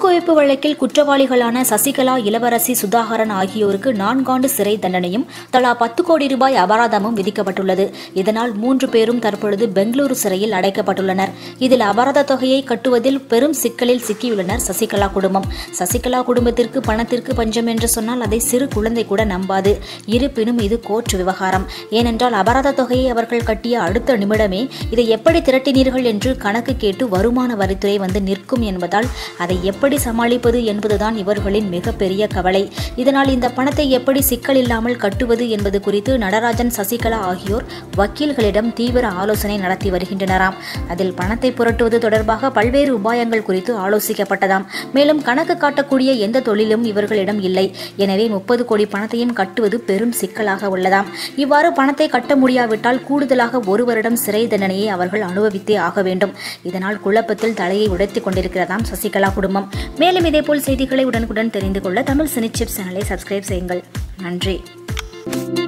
குவைப்பு வழக்கில் குற்றவாளிகளான சசிகலா இளவரசி சுதாகரன் ஆகியோருக்கு நான்காண்டு சிறை தண்டனையும் தலா பத்து கோடி ரூபாய் அபராதமும் விதிக்கப்பட்டுள்ளது இதனால் மூன்று பேரும் தற்பொழுது பெங்களூரு சிறையில் அடைக்கப்பட்டுள்ளனர் இதில் அபராத தொகையை கட்டுவதில் பெரும் சிக்கலில் சிக்கியுள்ளனர் சசிகலா குடும்பம் சசிகலா குடும்பத்திற்கு பணத்திற்கு பஞ்சம் என்று சொன்னால் அதை சிறு குழந்தை கூட நம்பாது இருப்பினும் இது கோர்ட் விவகாரம் ஏனென்றால் அபராத தொகையை அவர்கள் கட்டிய அடுத்த நிமிடமே இதை எப்படி திரட்டினீர்கள் என்று கணக்கு கேட்டு வருமான வரித்துறை வந்து நிற்கும் என்பதால் அதை எப்படி சமாளிப்பது என்பதுதான் இவர்களின் மிகப்பெரிய கவலை இதனால் இந்த பணத்தை எப்படி சிக்கல் இல்லாமல் கட்டுவது என்பது குறித்து நடராஜன் சசிகலா ஆகியோர் வக்கீல்களிடம் தீவிர ஆலோசனை நடத்தி வருகின்றனராம் அதில் பணத்தை புரட்டுவது தொடர்பாக பல்வேறு உபாயங்கள் குறித்து ஆலோசிக்கப்பட்டதாம் மேலும் கணக்கு காட்டக்கூடிய எந்த தொழிலும் இவர்களிடம் இல்லை எனவே முப்பது கோடி பணத்தையும் கட்டுவது பெரும் சிக்கலாக உள்ளதாம் இவ்வாறு பணத்தை கட்ட முடியாவிட்டால் கூடுதலாக ஒரு வருடம் சிறை தண்டனையை அவர்கள் அனுபவித்தே ஆக வேண்டும் இதனால் குழப்பத்தில் தலையை உடைத்துக் கொண்டிருக்கிறதாம் சசிகலா குடும்பம் மேலும் இதேபோல் செய்திகளை உடனுக்குடன் தெரிந்து கொள்ள தமிழ் சினிச்சிப் சேனலை சப்ஸ்கிரைப் செய்யுங்கள் நன்றி